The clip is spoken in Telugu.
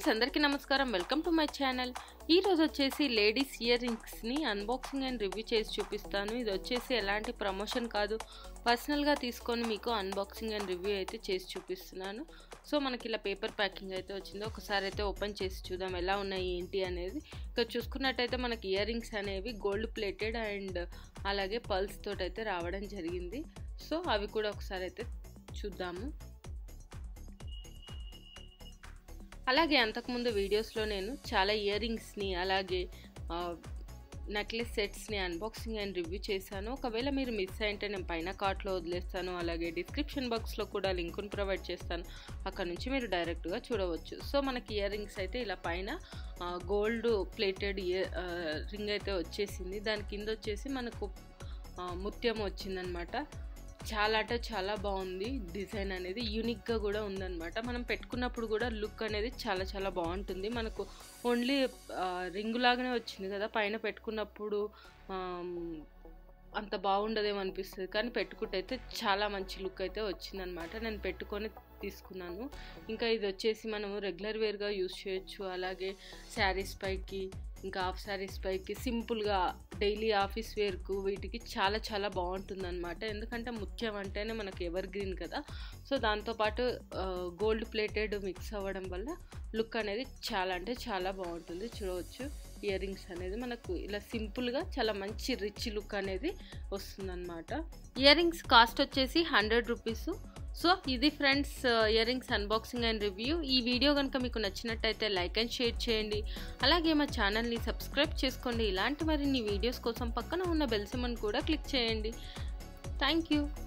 ఫ్రెండ్స్ అందరికీ నమస్కారం వెల్కమ్ టు మై ఛానల్ ఈ రోజు వచ్చేసి లేడీస్ ఇయర్ రింగ్స్ని అన్బాక్సింగ్ అండ్ రివ్యూ చేసి చూపిస్తాను ఇది వచ్చేసి ఎలాంటి ప్రమోషన్ కాదు పర్సనల్గా తీసుకొని మీకు అన్బాక్సింగ్ అండ్ రివ్యూ అయితే చేసి చూపిస్తున్నాను సో మనకి ఇలా పేపర్ ప్యాకింగ్ అయితే వచ్చింది ఒకసారి అయితే ఓపెన్ చేసి చూద్దాం ఎలా ఉన్నాయి ఏంటి అనేది ఇక్కడ చూసుకున్నట్టయితే మనకి ఇయర్ రింగ్స్ అనేవి గోల్డ్ ప్లేటెడ్ అండ్ అలాగే పల్స్ తోటి అయితే రావడం జరిగింది సో అవి కూడా ఒకసారి అయితే చూద్దాము అలాగే అంతకుముందు వీడియోస్లో నేను చాలా ఇయర్ రింగ్స్ని అలాగే నెక్లెస్ సెట్స్ని అన్బాక్సింగ్ అండ్ రివ్యూ చేశాను ఒకవేళ మీరు మిస్ అయింటే నేను పైన కార్ట్లో వదిలేస్తాను అలాగే డిస్క్రిప్షన్ బాక్స్లో కూడా లింకును ప్రొవైడ్ చేస్తాను అక్కడ నుంచి మీరు డైరెక్ట్గా చూడవచ్చు సో మనకి ఇయర్ రింగ్స్ అయితే ఇలా పైన గోల్డ్ ప్లేటెడ్ ఇయర్ రింగ్ అయితే వచ్చేసింది దాని కింద వచ్చేసి మనకు ముత్యం వచ్చిందనమాట చాలా అంటే చాలా బాగుంది డిజైన్ అనేది యూనిక్గా కూడా ఉందన్నమాట మనం పెట్టుకున్నప్పుడు కూడా లుక్ అనేది చాలా చాలా బాగుంటుంది మనకు ఓన్లీ రింగు లాగానే వచ్చింది కదా పైన పెట్టుకున్నప్పుడు అంత బాగుండదేమో అనిపిస్తుంది కానీ పెట్టుకుంటే అయితే చాలా మంచి లుక్ అయితే వచ్చిందనమాట నేను పెట్టుకొని తీసుకున్నాను ఇంకా ఇది వచ్చేసి మనము రెగ్యులర్ వేర్గా యూస్ చేయొచ్చు అలాగే శారీస్ పైకి ఇంకా హాఫ్ శారీస్ పైకి సింపుల్గా డైలీ ఆఫీస్ వేర్కు వీటికి చాలా చాలా బాగుంటుంది అనమాట ఎందుకంటే ముత్యం అంటేనే మనకి ఎవర్ గ్రీన్ కదా సో దాంతోపాటు గోల్డ్ ప్లేటెడ్ మిక్స్ అవ్వడం వల్ల లుక్ అనేది చాలా అంటే చాలా బాగుంటుంది చూడవచ్చు ఇయర్ రింగ్స్ అనేది మనకు ఇలా సింపుల్గా చాలా మంచి రిచ్ లుక్ అనేది వస్తుందన్నమాట ఇయర్ రింగ్స్ కాస్ట్ వచ్చేసి హండ్రెడ్ రూపీస్ సో ఇది friends earrings unboxing and review ఈ వీడియో కనుక మీకు నచ్చినట్టయితే లైక్ అండ్ షేర్ చేయండి అలాగే మా ఛానల్ని సబ్స్క్రైబ్ చేసుకోండి ఇలాంటి మరిన్ని వీడియోస్ కోసం పక్కన ఉన్న బెల్ సిమన్ కూడా క్లిక్ చేయండి థ్యాంక్ యూ